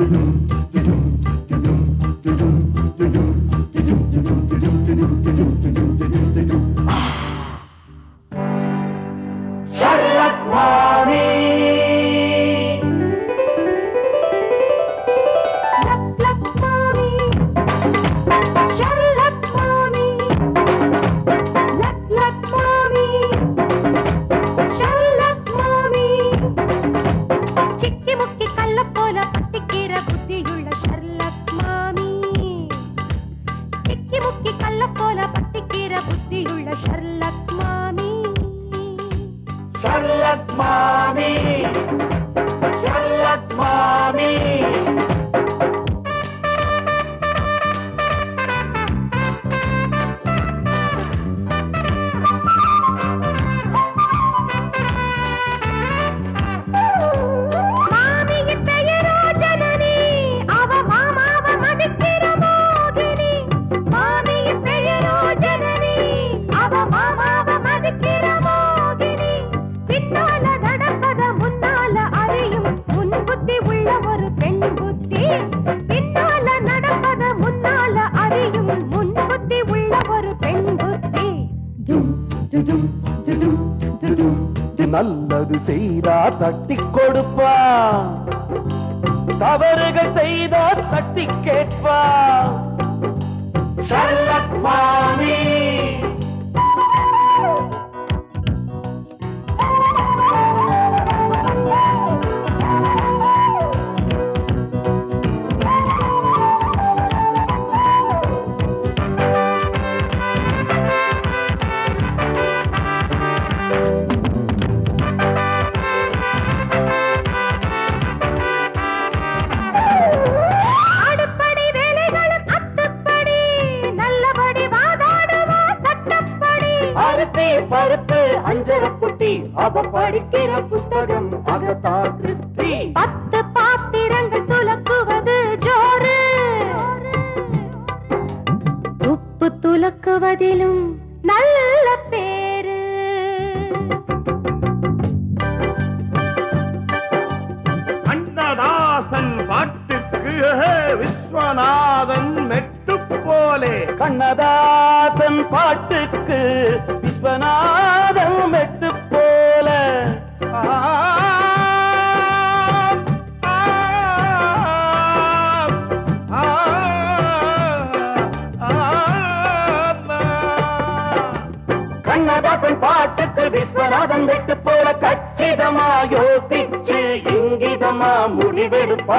Sherlock Mommy. சிக்கி முக்கி கல்ல போல பத்திக்கிற புத்தியுள்ள ஷர்லக் மாமி சிக்கி முக்கி கல்ல போல பத்திக்கிற புத்தியுள்ள ஷர்லக் மாமி Sherlock Mommy. Sherlock Mommy. மாமியின் பெயரோ ஜனனி அவ மாமாவ மதிக்கிற மோகினி மாமியின் பெயரோ ஜனனி அவ மாமாவ மதிக்கிற மோகினி பின்னால நடப்பத முன்னால அறியும் முன் புத்தி உள்ள ஒரு பெண் புத்தி பின்னால நடப்பத முன்னால அறியும் முன் புத்தி உள்ள ஒரு பெண் புத்தி நல்லது செய்தா தட்டி கொடுப்பா தவறுகள் செய்தா தட்டி கேட்பா ஷர்லக் மாமி அடுப்படி வேலைகளும் அத்துப்படி நல்லபடி வாதாடுவா சட்டப்படி அரிசி பருப்பு அஞ்சர புட்டி அவ படிக்கிற புத்தகம் அகதா கிறிஸ்டி பத்து பாத்திரங்கள் துலக்குவது ஜோறு உப்பு துலக்குவதிலும் நல்ல பேரு கண்ணதாசன் பாட்டுக்கு விஸ்வநாதன் மெட்டு போலே கண்ணதாசன் பாட்டுக்கு விஸ்வநாதன் மெட்டு போல ஆ, ஆ, ஆ, ஆ. கண்ணதாசன் பாட்டுக்கு விஸ்வநாதன் வெட்டு போல கச்சிதமா யோசிச்சு இங்கிதமா முடிவெடுப்பா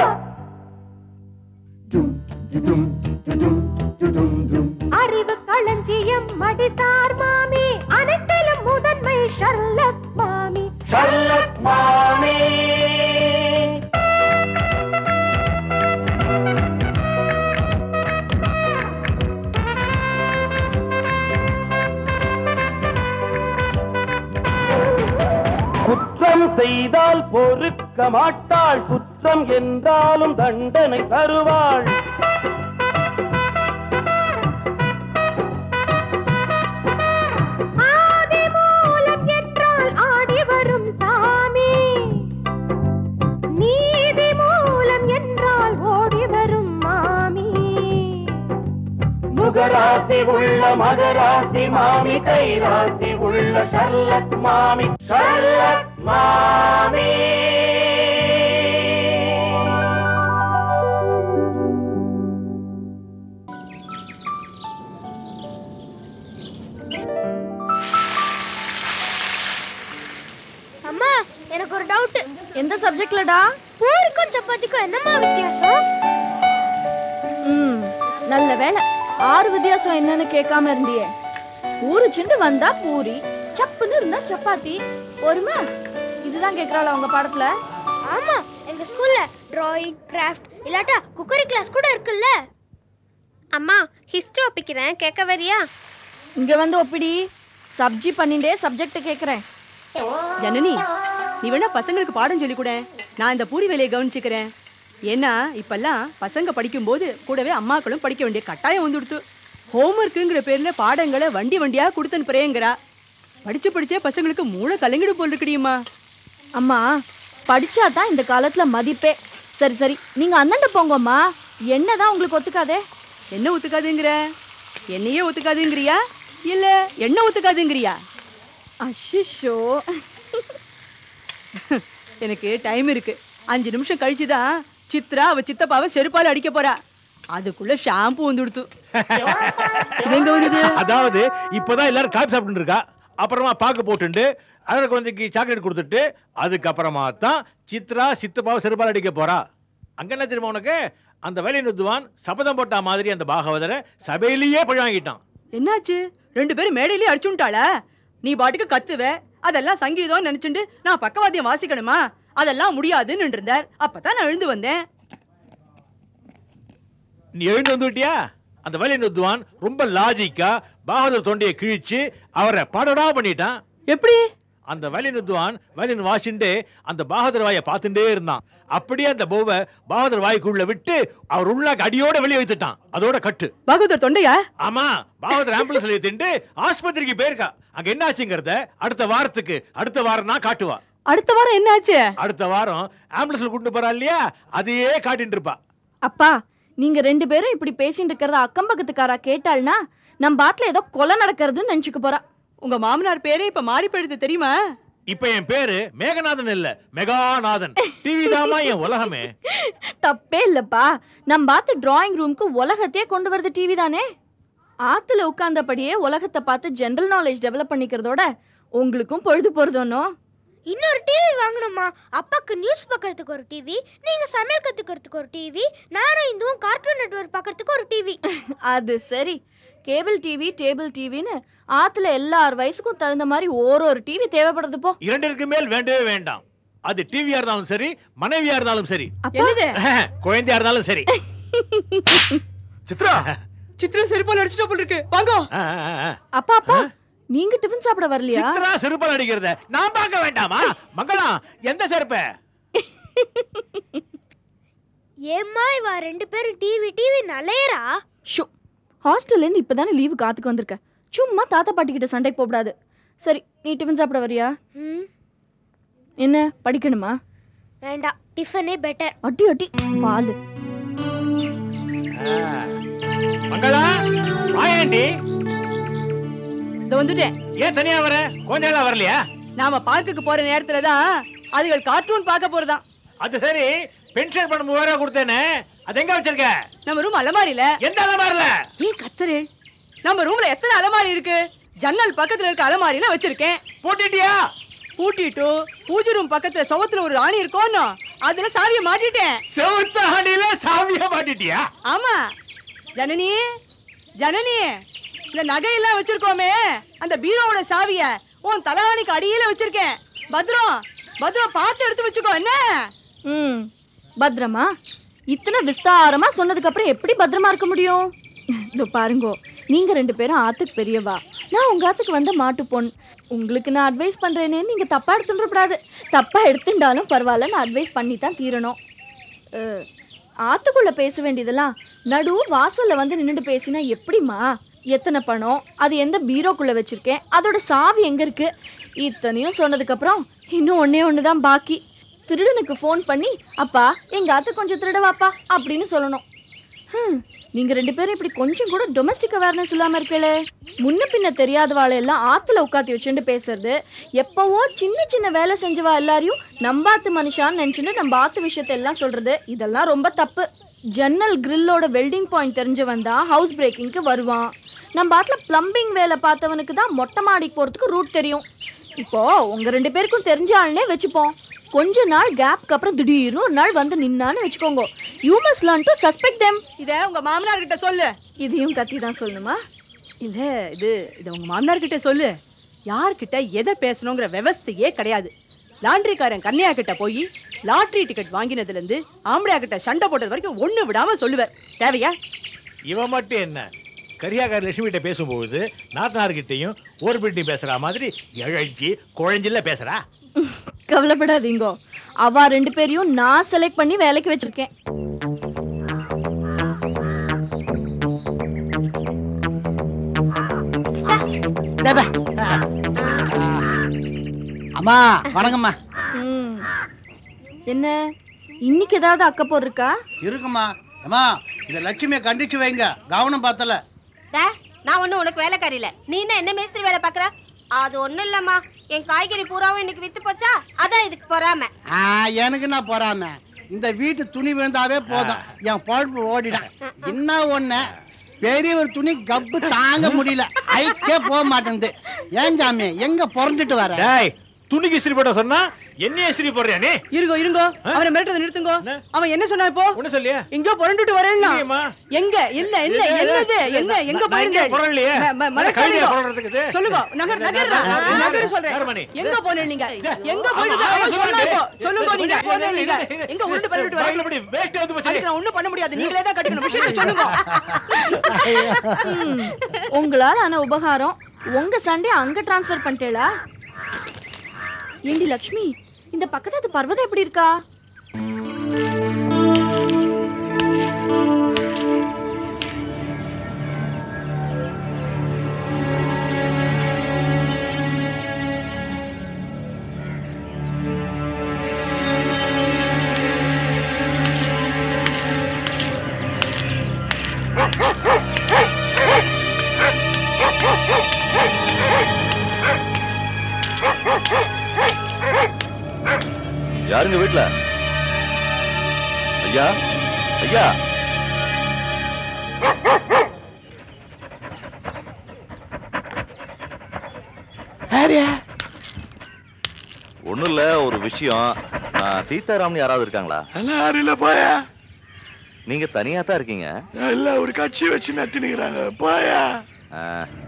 அறிவு களஞ்சியம் மடிசார் மாமி அனைத்திலும் முதன்மை ஷர்லக் மாமி ஷர்லக் மாமி குற்றம் செய்தால் பொறுக்க மாட்டாள் குற்றம் என்றாலும் தண்டனை தருவாள் ஆதி மூலம் என்றால் ஆடி வரும் சாமி நீதி மூலம் என்றால் ஓடி வரும் மாமி முகராசி உள்ள மகராசி மாமி கைராசி உள்ள ஷர்லக் மாமி ஷர்லக் மாமி அம்மா எனக்கு ஒரு டவுட் எந்த சப்ஜெக்ட்லடா பூரிக்கும் சப்பாத்திக்கும் என்னம்மா வித்தியாசம் ம் நல்ல வேலை ஆறு வித்தியாசம் என்னன்னு கேட்காம இருந்தியே பூரி சிண்டு வந்தா பூரி சப்புன்னு இருந்தா சப்பாத்தி பொறுமை இதுதான் கேக்குறாளா உங்க பாடத்துல ஆமா எங்க ஸ்கூல்ல டிராயிங் கிராஃப்ட் இல்லாட்டா குக்கரி கிளாஸ் கூட இருக்குல்ல அம்மா ஹிஸ்டரி ஒப்பிக்கிறேன் கேட்க வரியா இங்க வந்து ஒப்பிடி சப்ஜி பண்ணிண்டே சப்ஜெக்ட் கேக்குறேன் ஜனனி நீ வேணா பசங்களுக்கு பாடம் சொல்லி கூட நான் இந்த பூரி வேலையை கவனிச்சுக்கிறேன் ஏன்னா இப்பெல்லாம் பசங்க படிக்கும்போது கூடவே அம்மாக்களும் படிக்க வேண்டிய கட்டாயம் வந்துடுத்து ஹோம்ஒர்க்குங்கிற பேர்ல பாடங்களை வண்டி வண்டியா கொடுத்து அனுப்புறேங்கிறா படிச்சு படிச்சே பசங்களுக்கு மூளை கலங்கிடு போல் இருக்குடியுமா அம்மா படிச்சாதான் இந்த காலத்துல மதிப்பே சரி சரி நீங்க அண்ணன்ட போங்கம்மா என்னதான் உங்களுக்கு ஒத்துக்காதே என்ன ஒத்துக்காதுங்கிற என்னையே ஒத்துக்காதுங்கிறியா இல்ல என்ன ஒத்துக்காதுங்கிறியா அஷிஷோ எனக்கு டைம் இருக்கு அஞ்சு நிமிஷம் கழிச்சு தான் சித்ரா அவ சித்தப்பாவை செருப்பால அடிக்க போறா அதுக்குள்ள ஷாம்பு வந்து கொடுத்து இது எங்க வந்தது அதாவது இப்பதான் எல்லாரும் காபி சாப்பிட்டு இருக்கா அப்புறமா பாக்கு போட்டுண்டு அதோட குழந்தைக்கு சாக்லேட் கொடுத்துட்டு அதுக்கப்புறமா தான் சித்ரா சித்தப்பாவை செருப்பால் அடிக்க போறா அங்க என்ன தெரியுமா உனக்கு அந்த வேலை நுத்துவான் சபதம் போட்ட மாதிரி அந்த பாகவதரை சபையிலேயே பழி வாங்கிட்டான் என்னாச்சு ரெண்டு பேரும் மேடையிலேயே அடிச்சுட்டாளா நீ பாட்டுக்கு கத்துவ அதெல்லாம் சங்கீதம் நினைச்சுண்டு நான் பக்கவாத்தியம் வாசிக்கணுமா அதெல்லாம் முடியாதுன்னு இருந்தார் அப்பதான் நான் எழுந்து வந்தேன் நீ எழுந்து வந்துட்டியா அந்த வேலை நுத்துவான் ரொம்ப லாஜிக்கா பாகவதர் தொண்டையை கிழிச்சு அவரை படடா பண்ணிட்டான் எப்படி அந்த வயலின் வித்வான் வயலின் வாசிண்டு அந்த பாகதர் வாயை பார்த்துட்டே இருந்தான் அப்படியே அந்த பௌவ பாகதர் வாய்க்குள்ள விட்டு அவர் உள்ள அடியோட வெளியே வைத்துட்டான் அதோட கட்டு பகவதர் தொண்டையா ஆமா பாகதர் ஆம்புலன்ஸ்ல ஏத்திண்டு ஆஸ்பத்திரிக்கு போயிருக்கா அங்க என்ன ஆச்சுங்கிறத அடுத்த வாரத்துக்கு அடுத்த வாரம் தான் காட்டுவா அடுத்த வாரம் என்னாச்சு அடுத்த வாரம் ஆம்புலன்ஸ்ல கூட்டு போறா இல்லையா அதையே காட்டிட்டு இருப்பா அப்பா நீங்க ரெண்டு பேரும் இப்படி பேசிட்டு இருக்கிறத அக்கம் பக்கத்துக்காரா கேட்டாள்னா நம்ம பாட்டுல ஏதோ கொலை நடக்கிறதுன்னு நினைச்சுக்க போறா உங்க மாமனார் பேரே இப்ப மாறி போயிடுது தெரியுமா இப்ப என் பேரு மேகநாதன் இல்ல மெகாநாதன் டிவி தாமா என் உலகமே தப்பே இல்லப்பா நம்ம பார்த்து டிராயிங் ரூமுக்கு உலகத்தையே கொண்டு வரது டிவி தானே ஆத்துல உட்கார்ந்தபடியே உலகத்தை பார்த்து ஜெனரல் நாலேஜ் டெவலப் பண்ணிக்கிறதோட உங்களுக்கும் பொழுது போறதோனோ இன்னொரு டிவி வாங்கணுமா அப்பாக்கு நியூஸ் பார்க்கறதுக்கு ஒரு டிவி நீங்க சமையல் கத்துக்கிறதுக்கு ஒரு டிவி நானும் இதுவும் கார்ட்டூன் நெட்வொர்க் பார்க்கறதுக்கு ஒரு டிவி அது சரி கேபிள் டிவி டேபிள் டிவின்னு ஆத்துல எல்லார் வயசுக்கும் தகுந்த மாதிரி ஒரு ஒரு டிவி தேவைப்படுறது போ இரண்டிற்கு மேல் வேண்டவே வேண்டாம் அது டிவியா இருந்தாலும் சரி மனைவியா இருந்தாலும் சரி அப்பா என்னது குழந்தையா இருந்தாலும் சரி சித்ரா சித்திர செருப்பால் அடிச்சுட்டா போல இருக்கு வாங்க ஆ, ஆ, ஆ. அப்பா அப்பா நீங்க டிஃபன் சாப்பிட வரலையா சித்ரா செருப்பால் அடிக்கிறத நான் பார்க்க வேண்டாமா மங்களா எந்த செருப்ப ஏம்மா இவ ரெண்டு பேரும் டிவி டிவி நலையரா ஷோ ஹாஸ்டல்ல இருந்து இப்பதானே லீவு காத்துக்கு வந்திருக்க சும்மா தாத்தா பாட்டி கிட்ட சண்டைக்கு போகக்கூடாது சரி நீ டிஃபன் சாப்பிட வரியா ம் என்ன படிக்கணுமா வேண்டாம் டிஃபனே பெட்டர் அட்டி அட்டி பால் மங்களா வாயேண்டி இந்த வந்துட்டேன் ஏன் தனியா வர கொஞ்ச நாளா வரலையா நாம பார்க்குக்கு போற நேரத்துல தான் அதுகள் கார்ட்டூன் பார்க்க போறதாம் அது சரி பென்ஷன் பண்ண மூவாயிரம் ரூபாய் கொடுத்தேனே அது எங்க வச்சிருக்க நம்ம ரூம் அலமாரியில எந்த அலமாரில ஏன் கத்துறே நம்ம ரூம்ல எத்தனை அலமாரி இருக்கு ஜன்னல் பக்கத்துல இருக்க அலமாரியில வச்சிருக்கேன் போட்டுட்டியா பூட்டிட்டு பூஜை ரூம் பக்கத்துல சுவத்துல ஒரு ராணி இருக்கோன்னு அதுல சாவியை மாட்டிட்டேன் செவுத்த ஆண்டியில சாவியா மாட்டிட்டியா ஆமா ஜனனி ஜனனி இந்த நகையெல்லாம் வச்சிருக்கோமே அந்த பீரோவோட சாவிய உன் தலகாணிக்கு அடியில வச்சிருக்கேன் பத்ரம் பத்ரம் பார்த்து எடுத்து வச்சுக்கோ என்ன ம் பத்திரமா இத்தனை விஸ்தாரமா சொன்னதுக்கு அப்புறம் எப்படி பத்திரமா இருக்க முடியும் இதோ பாருங்கோ நீங்க ரெண்டு பேரும் ஆத்துக்கு பெரியவா நான் உங்க ஆத்துக்கு வந்த மாட்டு பொண் உங்களுக்கு நான் அட்வைஸ் பண்றேனே நீங்க தப்பா எடுத்துடக்கூடாது தப்பா எடுத்துட்டாலும் பரவாயில்ல நான் அட்வைஸ் பண்ணி தான் தீரணும் அஹ், ஆத்துக்குள்ள பேச வேண்டியதெல்லாம் நடு வாசல்ல வந்து நின்னுட்டு பேசினா எப்படிம்மா எத்தனை பணம் அது எந்த பீரோக்குள்ள வச்சிருக்கேன் அதோட சாவி எங்க இருக்கு இத்தனையும் சொன்னதுக்கு அப்புறம் இன்னும் ஒண்ணே ஒன்று தான் பாக்கி திருடனுக்கு ஃபோன் பண்ணி அப்பா எங்க ஆத்து கொஞ்சம் திருடவாப்பா அப்படின்னு சொல்லணும் ஹம், நீங்க ரெண்டு பேரும் இப்படி கொஞ்சம் கூட டொமஸ்டிக் அவேர்னஸ் இல்லாம இருக்கலே முன்ன பின்ன தெரியாதவாளை எல்லாம் ஆத்துல உட்காத்தி வச்சுட்டு பேசுறது எப்பவோ சின்ன சின்ன வேலை செஞ்சவா எல்லாரையும் நம்பாத்து மனுஷான்னு நினைச்சுட்டு நம்ம ஆத்து விஷயத்தை எல்லாம் சொல்றது இதெல்லாம் ரொம்ப தப்பு ஜன்னல் கிரில்லோட வெல்டிங் பாயிண்ட் தெரிஞ்சவன் தான் ஹவுஸ் பிரேக்கிங்க்கு வருவான் நம்ம ஆத்துல பிளம்பிங் வேலை பார்த்தவனுக்கு தான் மொட்டை மாடிக்கு போறதுக்கு ரூட் தெரியும் இப்போ உங்க ரெண்டு பேருக்கும் தெரிஞ்ச ஆள்னே வச்சுப்போம் கொஞ்ச நாள் கேப்க்கு அப்புறம் திடீர்னு ஒரு நாள் வந்து நின்னான்னு வச்சுக்கோங்க you must learn to suspect them இத உங்க மாமனார் கிட்ட சொல்லு இதையும் கத்தி தான் சொல்லணுமா இல்ல இது இது உங்க மாமனார் கிட்ட சொல்லு யார்கிட்ட எதை பேசணுங்கிற விவஸ்தையே கிடையாது லாண்ட்ரிக்காரன் கன்னியா கிட்ட போய் லாட்ரி டிக்கெட் வாங்கினதுல இருந்து ஆம்பளையா கிட்ட சண்டை போட்டது வரைக்கும் ஒண்ணு விடாம சொல்லுவார் தேவையா இவன் மட்டும் என்ன கரியாக்கார லட்சுமி கிட்ட பேசும்போது நாத்தனார்கிட்டையும் ஒரு பிட்டி பேசுற மாதிரி இழைச்சி குழஞ்சில பேசுறா கவலைப்படாதீங்கோ அவ ரெண்டு பேரையும் நான் செலக்ட் பண்ணி வேலைக்கு வச்சிருக்கேன் இந்தாப்பா. ஆ. அம்மா வணக்கம்மா ம். என்ன இன்னைக்கு ஏதாவது அக்கப்போர் இருக்கா இருக்குமா அம்மா இந்த லட்சுமியை கண்டிச்சு வைங்க கவனம் பார்த்தல டே, நான் ஒன்றும் உனக்கு வேலைக்காரி இல்ல நீ என்ன என்ன மேஸ்திரி வேலை பார்க்குற அது ஒன்றும் இல்லைம்மா என் காய்கறி பூராவும் இன்னைக்கு வித்து போச்சா அதான் இதுக்கு பொறாம ஆ எனக்கு நான் போறாம இந்த வீட்டு துணி விழுந்தாவே போதும் என் பொழப்பு ஓடிடும் என்ன ஒண்ணு பெரிய ஒரு துணி கப்பு தாங்க முடியல ஐக்கே போக மாட்டேங்குது ஏன் சாமி எங்க புறந்துட்டு வர டேய் துணிக்கு இஸ்திரி போட சொன்னா என்னைய இஸ்திரி போடுறியா நீ இருங்கோ இருங்கோ அவனை மிரட்டதை நிறுத்துங்கோ அவன் என்ன சொன்னா இப்போ ஒண்ணு சொல்லியா எங்கோ புரண்டுட்டு வரேன்னா இல்லையேம்மா. எங்க இல்ல இல்ல இல்ல, இல்ல. என்னது என்ன எங்க நான் போயிருந்த எங்கேயும் புரளலையே. ம- ம- நான் மறக்காதீங்க. கையில புரள்றதுக்கு இது. சொல்லுங்க நகர் நகர் நான் நகர் சொல்றேன் யாரும்மா நீ? எங்க போனேன் நீங்க எங்க ஆமா, போயிட்டு ஆமா, அவன் சொன்னா இப்போ சொல்லுங்க. சொல்லுங்க நீங்க இல்ல, போனேன் இல்ல, நீங்க இல்ல, எங்க உருண்டு பரவிட்டு வரேன் பாட்டில் படி, வேஷ்டி வந்து போச்சு. அதுக்கு நான் ஒண்ணும் பண்ண முடியாது நீங்களே தான் கட்டுக்கணும் விஷயத்தை சொல்லுங்க ம், உங்களால ஆன உபகாரம் உங்க சண்டே அங்க டிரான்ஸ்ஃபர் பண்ணிட்டேளா ஏண்டி லக்ஷ்மி இந்த பக்கத்து பர்வதம் எப்படி இருக்கா யாருங்க வீட்ல ஐயா ஐயா ஒண்ணும் இல்ல ஒரு விஷயம் நான் சீதாராமன் யாராவது இருக்காங்களா யாரும் இல்ல போயா நீங்க தனியா தான் இருக்கீங்க எல்லாம் ஒரு கட்சி வச்சு நடத்தினுக்கிறாங்க போயா ஆ.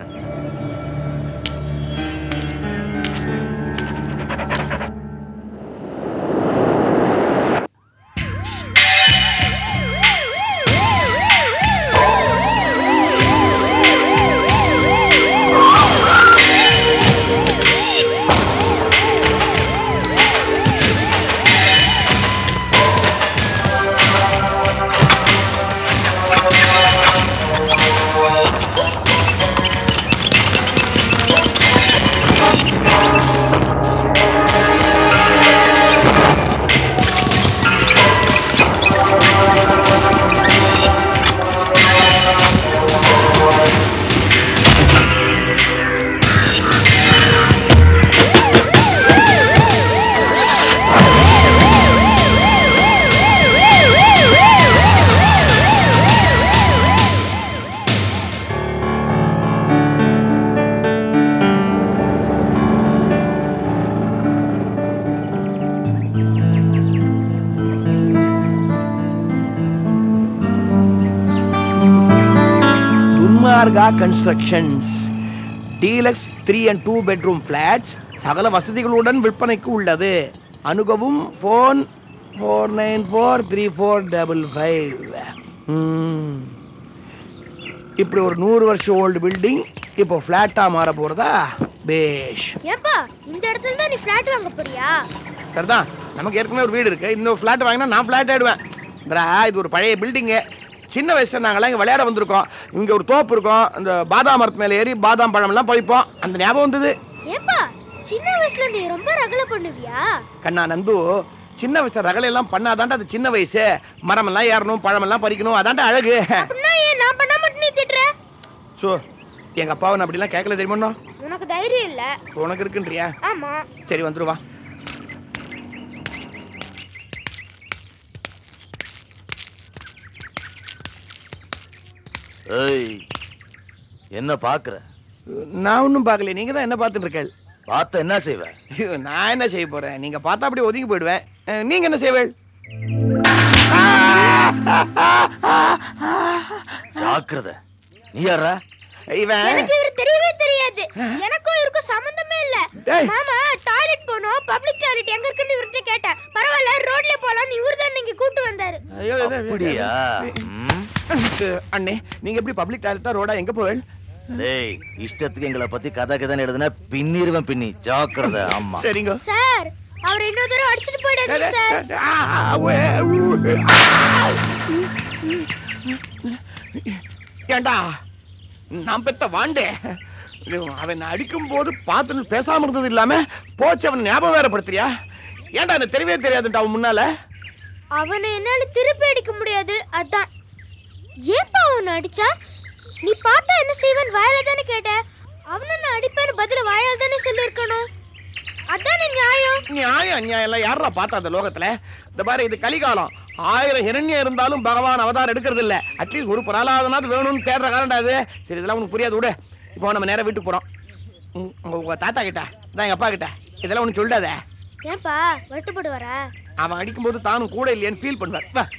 துன்மார்கா constructions deluxe three and two bedroom flats சகல வசதிகளுடன் விற்பனைக்கு உள்ளது அணுகவும் phone four nine four three four double five இப்படி ஒரு நூறு வருஷம் ஓல்டு பில்டிங் இப்போ ஃப்ளாட்டாக மாற போகிறதா பேஷ் ஏப்பா இந்த இடத்துல தான் நீ ஃப்ளாட் வாங்க போறியா சரிதான் நமக்கு ஏற்கனவே ஒரு வீடு இருக்கு இன்னொரு ஃப்ளாட் வாங்கினா நான் ஃப்ளாட் ஆயிடுவேன் இந்தா, இது ஒரு பழைய பில்டிங்கு சின்ன வயசுல நாங்களாம் இங்கே விளையாட வந்திருக்கோம் இங்கே ஒரு தோப்பு இருக்கும் அந்த பாதாம் மரத்து மேலே ஏறி பாதாம் பழம்லாம் பழிப்போம் அந்த ஞாபகம் வந்தது ஏப்பா சின்ன வயசுல நீ ரொம்ப ரகல பண்ணுவியா கண்ணா நந்து சின்ன வயசுல ரகலையெல்லாம் பண்ணாதான்டா அது சின்ன வயசு மரமெல்லாம் ஏறணும் பழமெல்லாம் பறிக்கணும் அதான்டா அழகு அப்படின்னா ஏன் நான் பண்ணா மட்டும் நீ திட்டுற ஸோ எங்கள் அப்பாவை நான் அப்படிலாம் கேட்கல தெரியுமா உனக்கு தைரியம் இல்ல உனக்கு இருக்குன்றியா ஆமா சரி வந்துருவா ஏய் என்ன பாக்குற நான் ஒன்றும் பார்க்கல நீங்கள் தான் என்ன பார்த்துட்டு இருக்கேள் பார்த்த என்ன செய்வ ஐயோ, நான் என்ன செய்ய போறேன் நீங்க பார்த்தா அப்படியே ஒதுங்கி போயிடுவேன் அஹ், நீங்க என்ன செய்வேள் ஜாக்கிரதை நீ யாரா இவன் எனக்கு இவர் தெரியவே தெரியாது எனக்கும் இருக்கும் சம்பந்தமே இல்ல டேய். மாமா டாய்லெட் போனோம் பப்ளிக் டாய்லெட் எங்க இருக்குன்னு இவர்கிட்ட கேட்டேன் பரவாயில்ல ரோட்ல போலாம் இவர் தான் நீங்க கூட்டு வந்தாரு ஐயோ, இது- அப்படியா ம். அஹ், அண்ணே நீங்க எப்படி பப்ளிக் டாய்லெட்டா ரோடா எங்க போவேள் டேய் இஷ்டத்துக்கு எங்களை பத்தி கதை கதைன்னு எழுதுனா பின்னிருவன் பின்னி ஜாக்கிரதை ஆமா சரிங்க சார் அவர் இன்னொரு தடவை அடிச்சிட்டு போயிடாதீங்க சார் ஆ, வே- ஊ, ஆ. ஏண்டா நான் பெத்த வாண்டே அவன் அடிக்கும் போது பார்த்து பேசாம இருந்தது இல்லாம போச்சு அவன் ஞாபகம் வேற படுத்துறியா ஏன்டா எனக்கு தெரியவே தெரியாதுன்டா அவன் முன்னால அவனை என்னால திருப்பி அடிக்க முடியாது அதான் ஏன்பா அவன் அடிச்சா நீ பார்த்தா என்ன செய்வன் வாயில தானே கேட்ட அவனை நான் அடிப்பேன்னு பதில வாயால் தானே சொல்லியிருக்கணும் அதானே நியாயம் நியாயம் நியாயம் எல்லாம் யாரா பார்த்தா அந்த லோகத்துல இந்த பாரு இது கலிகாலம் ஆயிரம் ஹிரண்யம் இருந்தாலும் பகவான் அவதாரம் எடுக்கிறது இல்ல அட்லீஸ்ட் ஒரு பிரலாதனாவது வேணும்னு தேடுற காரணம் அது சரி இதெல்லாம் உனக்கு புரியாது விடு இப்போ நம்ம நேரா வீட்டுக்கு போறோம் உம், உங்க உங்க தாத்தா கிட்ட தான் எங்க அப்பா கிட்ட இதெல்லாம் ஒன்று சொல்லிடாத ஏன்பா வருத்தப்படு வர அவன் அடிக்கும்போது தானும் கூட இல்லையேன்னு ஃபீல் பண்ணுவார் வா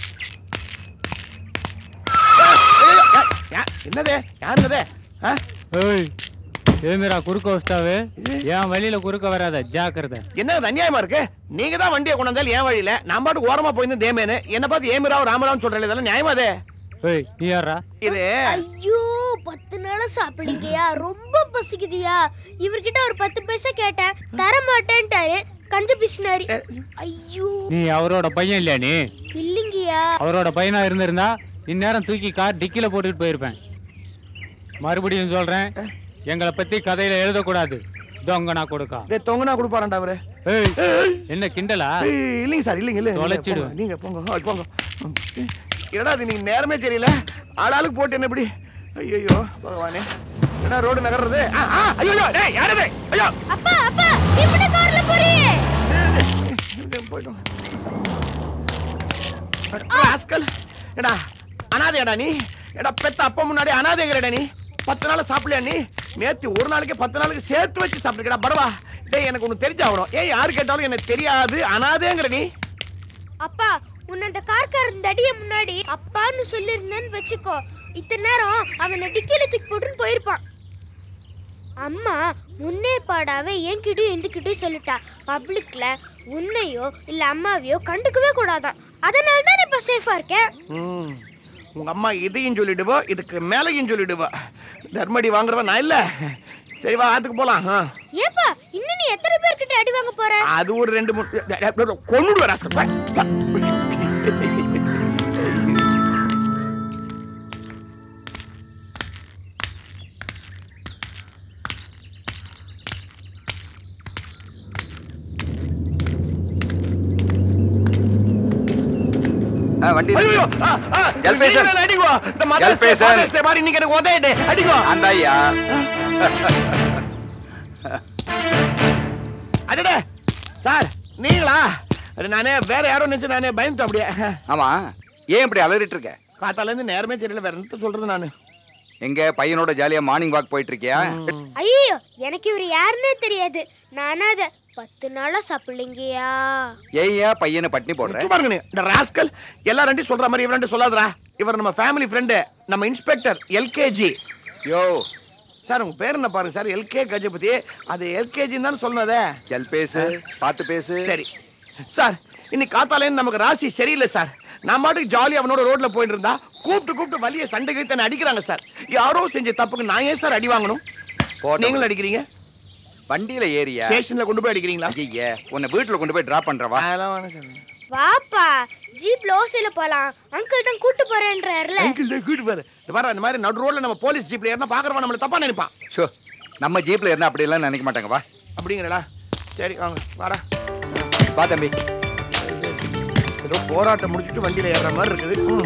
யா- என்னது யாருங்கது ஆ ஏய் ஏமிரா குறுக்க வச்சிட்டாவே என் வழியில குறுக்க வராத ஜாக்கிரதை என்ன இது அநியாயமா இருக்கு நீங்க தான் வண்டியை கொண்டு வந்தாலும் ஏன் வழியில நான் பாட்டு ஓரமா போயிருந்தேன் தேமேனு என்ன பார்த்து ஏமிராவ் ராமராவ் சொல்றேன் இதெல்லாம் நியாயமா அது ஏய் நீ யாரா இது ஐயோ பத்து நாளா சாப்பிடுங்கயா ரொம்ப பசிக்குதியா இவர்கிட்ட ஒரு பத்து பைசா கேட்டேன் தர மாட்டேன்ட்டாரு கஞ்ச பிசினாரு ஐயோ நீ அவரோட பையன் இல்லையா நீ இல்லைங்கய்யா அவரோட பையனா இருந்திருந்தா இந்நேரம் தூக்கி கார் டிக்கில போட்டுட்டு போயிருப்பேன் மறுபடியும் சொல்றேன் எங்களை பத்தி கதையில எழுதக்கூடாது தொங்கனா கொடுக்கா டேய், தொங்குனா கொடுப்பாரண்டா அவரு ஏய் என்ன கிண்டலா ஏய், இல்லைங்க சார் இல்லைங்க இல்ல தொலைச்சிடுவேன். நீங்க போங்க ஆ, போங்க என்னடா அது நீங்க நேரமே தெரியல ஆளாளுக்கு போட்டு என்ன இப்படி ஐயோ பகவானே என்ன ரோடு நகர்றது ஆ, ஆ, ஐயோ டேய் யாரு இது? ஐயோ அப்பா அப்பா இப்படி கார்ல போறியே டேய், போயிட்டோம் ராஸ்கல் ஏடா அனாதையாடா நீ ஏடா பெத்த அப்பா முன்னாடி அனாதைங்கிறடா நீ பத்து நாள் சாப்பிடலையா நீ நேத்து ஒரு நாளைக்கு பத்து நாளைக்கு சேர்த்து வச்சு சாப்பிட்டுக்கடா பரவா டேய் எனக்கு ஒன்று தெரிஞ்சாகணும் ஏன் யாரு கேட்டாலும் எனக்கு தெரியாது அனாதைங்கிற நீ அப்பா உன்னை அந்த கார்காரன் தடிய முன்னாடி அப்பான்னு சொல்லியிருந்தேன்னு வச்சுக்கோ இத்தனை நேரம் அவனை டிக்கில தூக்கி போட்டுன்னு போயிருப்பான் அம்மா முன்னேற்பாடாவே என்கிட்டயும் எந்துக்கிட்டையும் சொல்லிட்டா பப்ளிக்ல உன்னையோ இல்ல அம்மாவையோ கண்டுக்கவே கூடாதான் அதனால தான் இப்ப சேஃபா இருக்கேன் ம். உங்க அம்மா இதையும் சொல்லிடுவோ இதுக்கு மேலையும் சொல்லிடுவா தர்மடி வாங்குறவன் நான் இல்ல சரி வா ஆத்துக்கு போலாம் ஆ. ஏப்பா இன்னும் நீ எத்தனை பேர்கிட்ட அடி வாங்க போற அது ஒரு ரெண்டு மூணு கொண்டுடுவா ராஸ்கல் வா, வா. வண்டி ஐயோ, ஆ, ஆ, எல்பேசன். நீங்க என்ன அடிங்கோ. இந்த Mother's Day, எல்பேசன். Father's Day மாதிரி இன்னைக்கு எனக்கு உதயட்டு. அடிங்கோ. அந்த ஐயா அடடே, சார் நீங்களா அது நானே வேற யாரோ நினைச்சு நானே பயந்துட்டேன் அப்படியே ஆமா ஏன் இப்படி அலறிட்டு இருக்க காத்தால இருந்து நேரமே தெரியல வேற என்ன சொல்றது நானு எங்க பையனோட ஜாலியா மார்னிங் வாக் போயிட்டு இருக்கியா ஐயோ எனக்கு இவர் யாருன்னே தெரியாது நானா அத பத்து நாளா சாப்பிடலைங்கயா ஏய்யா பையனை பட்டினி போடுற சும்மா இருங்க நீ. இந்த ராஸ்கல் எல்லா ரெண்டையும் சொல்ற மாதிரி இவன் ரெண்டு சொல்லாதடா இவர் நம்ம ஃபேமிலி ஃப்ரெண்டு நம்ம இன்ஸ்பெக்டர் எல்கேஜி யோ சார் உங்க பேர் என்ன பாருங்க சார் எல்கே கஜபதி அது எல்கேஜின்னு தான் சொன்னதே எல் பேசு பார்த்து பேசு சரி சார் இன்னைக்கு காத்தாலேருந்து நமக்கு ராசி சரியில்லை சார் நான் பாட்டுக்கு ஜாலி அவனோட ரோட்ல போயிட்டு இருந்தா கூப்பிட்டு கூப்பிட்டு வலிய சண்டை கழித்து என்ன அடிக்கிறாங்க சார் யாரோ செஞ்ச தப்புக்கு நான் ஏன் சார் அடி வாங்கணும் போட்டோ நீங்களும் அடிக்கிறீங்க வண்டியில ஏறியா ஸ்டேஷன்ல கொண்டு போய் அடிக்கிறீங்களா ஐயே உன்னை வீட்டுல கொண்டு போய் டிராப் பண்றவா அதெல்லாம் வேணாம் சார் வாப்பா ஜீப்ல ஓசையில போலாம் அங்கிள் தான் கூட்டு போறேன்றாருல அங்கிள் தான் கூட்டு பாரு இந்த பாரு அந்த மாதிரி நடு ரோட்ல நம்ம போலீஸ் ஜீப்ல ஏறினா பாக்குறவன் நம்மள தப்பா நினைப்பான் ஷோ நம்ம ஜீப்ல இருந்தா அப்படி எல்லாம் நினைக்க மாட்டாங்க வா அப்படிங்கிறடா சரி வாங்க வாடா வா தம்பி ஏதோ போராட்டம் முடிச்சுட்டு வண்டியில ஏறுற மாதிரி இருக்குது ம்.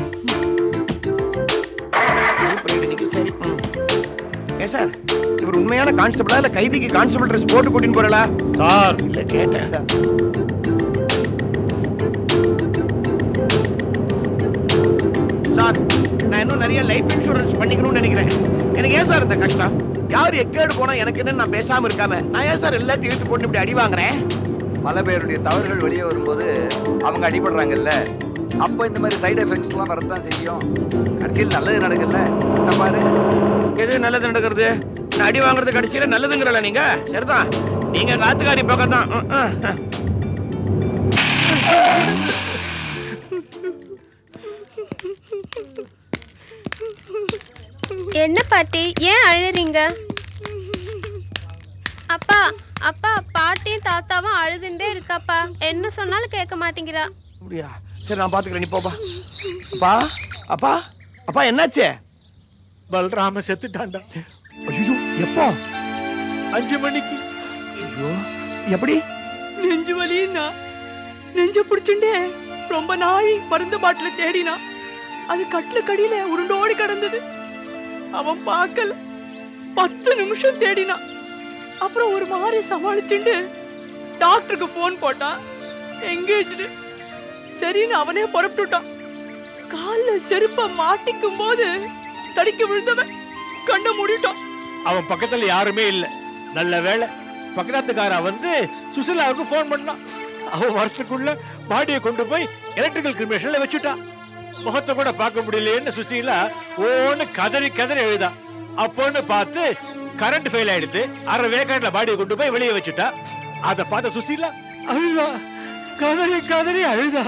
ஜீப்ல இன்னைக்கு சரி ம். ஏன் சார் இவர் உண்மையான கான்ஸ்டபிளா இல்ல கைதிக்கு கான்ஸ்டபிள் ட்ரெஸ் போட்டு கூட்டின்னு போறலா சார் இல்ல கேட்டேன் சார் நான் இன்னும் நிறைய லைஃப் இன்சூரன்ஸ் பண்ணிக்கணும்னு நினைக்கிறேன் எனக்கு ஏன் சார் இந்த கஷ்டம் யார் எக்கேடு போனா எனக்கு என்ன நான் பேசாம இருக்காம நான் ஏன் சார் எல்லாத்தையும் இழுத்து போட்டு இப்படி அடி வாங்குறேன் பல பேருடைய தவறுகள் வெளியே வரும்போது அவங்க அடிபடுறாங்கல்ல அப்போ இந்த மாதிரி சைடு எஃபெக்ட்ஸ்லாம் வரதான் செய்யும் கடைசியில் நல்லது நடக்கல இந்த பாரு எது நல்லது நடக்கிறது நான் அடி வாங்குறது கடைசியில நல்லதுங்கிறல நீங்க சரிதான் நீங்க காத்துக்காரி பக்கம் தான் ம், ம், ம். என்ன பாட்டி ஏன் அழுறீங்க அப்பா அப்பா பாட்டியும் தாத்தாவும் அழுதுண்டே இருக்காப்பா என்ன சொன்னாலும் கேட்க மாட்டேங்கிறா அப்படியா சரி நான் பாத்துக்கிறேன் நீ போப்பா அப்பா அப்பா அப்பா என்னாச்சு பல்ராம செத்துட்டான்டா ஐயோ எப்போ அஞ்சு மணிக்கு ஐயோ எப்படி நெஞ்சு வலின்னா நெஞ்ச பிடிச்சுண்டே ரொம்ப நாழி மருந்து பாட்டில தேடினா அது கட்டில கடியில உருண்டோடி கிடந்தது அவன் பார்க்கல பத்து நிமிஷம் தேடினான் அப்புறம் ஒரு மாதிரி சமாளிச்சுண்டு டாக்டருக்கு ஃபோன் போட்டான் எங்கேஜ்டு சரின்னு அவனே புறப்பட்டுட்டான் கால்ல செருப்ப மாட்டிக்கும் போது தடிக்க விழுந்தவன் கண்ணை மூடிட்டான் அவன் பக்கத்துல யாருமே இல்ல நல்ல வேளை பக்கத்துக்காரா வந்து சுசிலாவுக்கு ஃபோன் பண்ணான் அவன் வரத்துக்குள்ள பாடியை கொண்டு போய் எலக்ட்ரிக்கல் கிரிமேஷன்ல வச்சுட்டான் முகத்தை கூட பார்க்க முடியலையேன்னு சுசீலா ஓன்னு கதறி கதறி எழுதா அப்போன்னு பார்த்து கரண்ட் ஃபெயில் ஆயிடுத்து அரை வேக்காட்டுல பாடியை கொண்டு போய் வெளியே வச்சுட்டா அதை பார்த்த சுசீலா அழுதா கதறி கதறி அழுதா